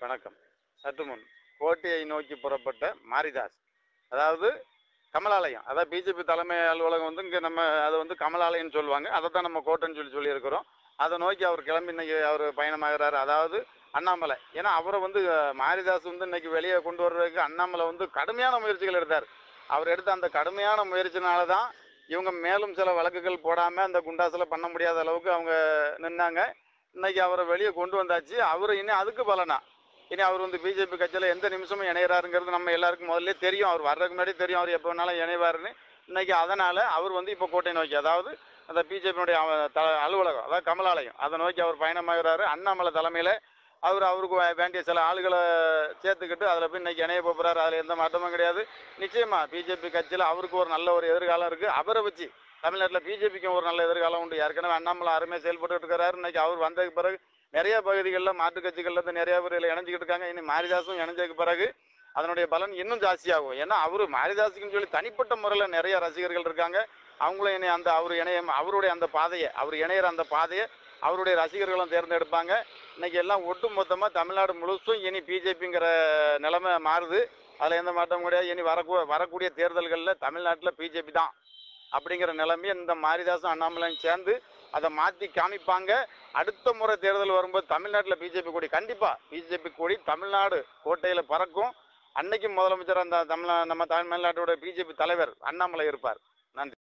வணக்கம் சற்று முன் கோட்டையை நோக்கி புறப்பட்ட மாரிதாஸ் அதாவது கமலாலயம் அதாவது பிஜேபி தலைமை அலுவலகம் வந்து இங்கே நம்ம அதை வந்து கமலாலயம்னு சொல்லுவாங்க அதை தான் நம்ம கோட்டைன்னு சொல்லி சொல்லியிருக்கிறோம் அதை நோக்கி அவர் கிளம்பி இன்னைக்கு அவர் பயணமாகிறாரு அதாவது அண்ணாமலை ஏன்னா அவரை வந்து அஹ், மாரிதாஸ் வந்து இன்னைக்கு வெளியே கொண்டு வர்றதுக்கு அண்ணாமலை வந்து கடுமையான முயற்சிகள் எடுத்தார் அவர் எடுத்த அந்த கடுமையான முயற்சினால தான் இவங்க மேலும் சில வழக்குகள் போடாமல் அந்த குண்டாசில் பண்ண முடியாத அளவுக்கு அவங்க நின்னாங்க இன்னைக்கு அவரை வெளியே கொண்டு வந்தாச்சு அவர் இனி அதுக்கு பலனா இனி அவர் வந்து பிஜேபி கட்சியில் எந்த நிமிஷமும் இணையறாருங்கிறது நம்ம எல்லாருக்கும் முதல்ல தெரியும் அவர் வர்றதுக்கு முன்னாடி தெரியும் அவர் எப்போ வேணாலும் இணைவாருன்னு இன்னைக்கு அதனால் அவர் வந்து இப்போ கோட்டை நோக்கி அதாவது அந்த பிஜேபியினுடைய த அலுவலகம் அதாவது கமலாலயம் அதை நோக்கி அவர் பயணமாகிறாரு அண்ணாமலை தலைமையில் அவர் அவருக்கு வே- வேண்டிய சில ஆளுகளை சேர்த்துக்கிட்டு அதில் போய் இன்னைக்கு இணைய போகிறாரு அதில் எந்த மாற்றமும் கிடையாது நிச்சயமாக பிஜேபி கட்சியில் அவருக்கு ஒரு நல்ல ஒரு எதிர்காலம் இருக்குது அவரை வச்சு தமிழ்நாட்டில் பிஜேபிக்கும் ஒரு நல்ல எதிர்காலம் உண்டு ஏற்கனவே அண்ணாமலை அருமையாக செயல்பட்டு இருக்கிறாரு இன்னைக்கு அவர் வந்ததுக்கு பிறகு நிறைய பகுதிகளில் மாற்றுக் கட்சிகள்ல இருந்து நிறைய பேர் இதில் இணைஞ்சிக்கிட்டு இருக்காங்க இனி மாரிதாசும் இணைஞ்சதுக்கு பிறகு அதனுடைய பலன் இன்னும் ஜாஸ்தியாகும் ஏன்னா அவரு மாரிதாஸுக்குன்னு சொல்லி தனிப்பட்ட முறையில் நிறைய ரசிகர்கள் இருக்காங்க அவங்களும் இனி அந்த அவர் இணைய அவருடைய அந்த பாதையை அவர் இணையிற அந்த பாதையை அவருடைய ரசிகர்களும் தேர்ந்தெடுப்பாங்க இன்னைக்கு எல்லாம் ஒட்டு மொத்தமாக தமிழ்நாடு முழுசும் இனி பிஜேபிங்கிற நிலைமை மாறுது அதில் எந்த மாற்றமும் கிடையாது இனி வரக்கூ வரக்கூடிய தேர்தல்களில் தமிழ்நாட்டில் பிஜேபி தான் அப்படிங்கிற நிலைமையை இந்த மாரிதாசும் அண்ணாமலையும் சேர்ந்து அதை மாற்றி காமிப்பாங்க அடுத்த முறை தேர்தல் வரும்போது தமிழ்நாட்டில் பிஜேபி கொடி கண்டிப்பாக பிஜேபி கொடி தமிழ்நாடு கோட்டையில் பறக்கும் அன்னைக்கு முதலமைச்சர் அந்த தமிழ் நம்ம தமிழ்நாட்டோட பிஜேபி தலைவர் அண்ணாமலை இருப்பார் நன்றி